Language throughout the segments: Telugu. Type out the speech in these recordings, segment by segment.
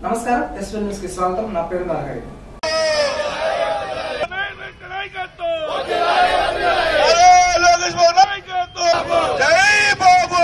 నమస్కారం ఎస్వెల్ న్యూస్ కి స్వాగతం నా పేరు నరహరి జై బాబు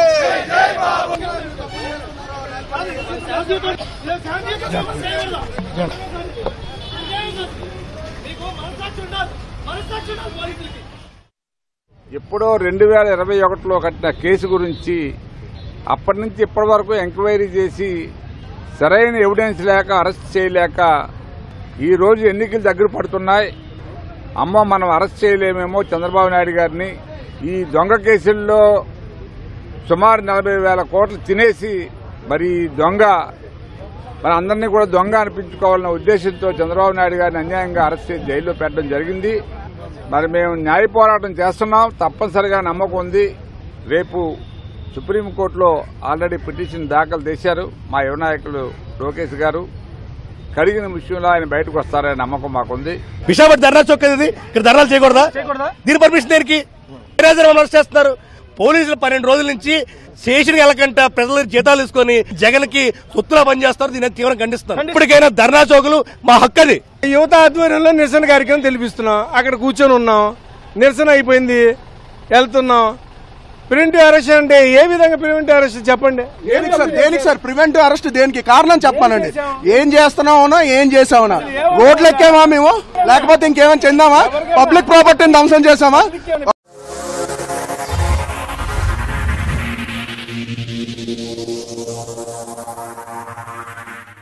ఎప్పుడో రెండు వేల ఇరవై ఒకటిలో కట్టిన కేసు గురించి అప్పటి నుంచి ఇప్పటి వరకు ఎంక్వైరీ చేసి సరైన ఎవిడెన్స్ లేక అరెస్ట్ చేయలేక ఈ రోజు ఎన్నికలు దగ్గర పడుతున్నాయి అమ్మ మనం అరెస్ట్ చేయలేమేమో చంద్రబాబు నాయుడు గారిని ఈ దొంగ కేసుల్లో సుమారు నలభై వేల కోట్లు తినేసి మరి ఈ దొంగ మన అందరినీ కూడా దొంగ అనిపించుకోవాలన్న ఉద్దేశంతో చంద్రబాబు నాయుడు గారిని అన్యాయంగా అరెస్ట్ చేసి జైల్లో పెట్టడం జరిగింది మరి మేము న్యాయ పోరాటం చేస్తున్నాం తప్పనిసరిగా నమ్మకం ఉంది రేపు సుప్రీంకోర్టులో ఆల్రెడీ పిటిషన్ దాఖలు చేశారు మా యువ నాయకులు లోకేష్ గారు కడిగిన విషయంలో ఆయన బయటకు వస్తారనే నమ్మకం మాకుంది విశాఖపట్నం ధర్నా చౌక్ ఇది ఇక్కడ ధర్నాలు చేయకూడదా దీని పర్మిషన్ దేనికి రాజీనామా అరెస్ట్ చేస్తున్నారు పోలీసులు పన్నెండు రోజుల నుంచి స్టేషన్ వెళ్ళకంట ప్రజల జీతాలు తీసుకొని జగన్ కి సొత్తులా పనిచేస్తారు దీన్ని తీవ్రంగా ఖండిస్తున్నారు ఇప్పటికైనా ధర్నా చౌకులు మా హక్కు అది యువత ఆధ్వర్యంలో నిరసన కార్యక్రమం తెలిపిస్తున్నాం అక్కడ కూర్చొని ఉన్నాం నిరసన అయిపోయింది వెళ్తున్నాం ప్రివెంటివ్ అరెస్ట్ అంటే ఏ విధంగా ప్రివెంటివ్ అరెస్ట్ చెప్పండి దేనికి సార్ దేనికి సార్ ప్రివెంటివ్ అరెస్ట్ దేనికి కారణం చెప్పానండి ఏం చేస్తున్నామో ఏం చేసామనా రోడ్లు ఎక్కామా మేము లేకపోతే ఇంకేమైనా చెందామా పబ్లిక్ ప్రాపర్టీని ధ్వంసం చేసామా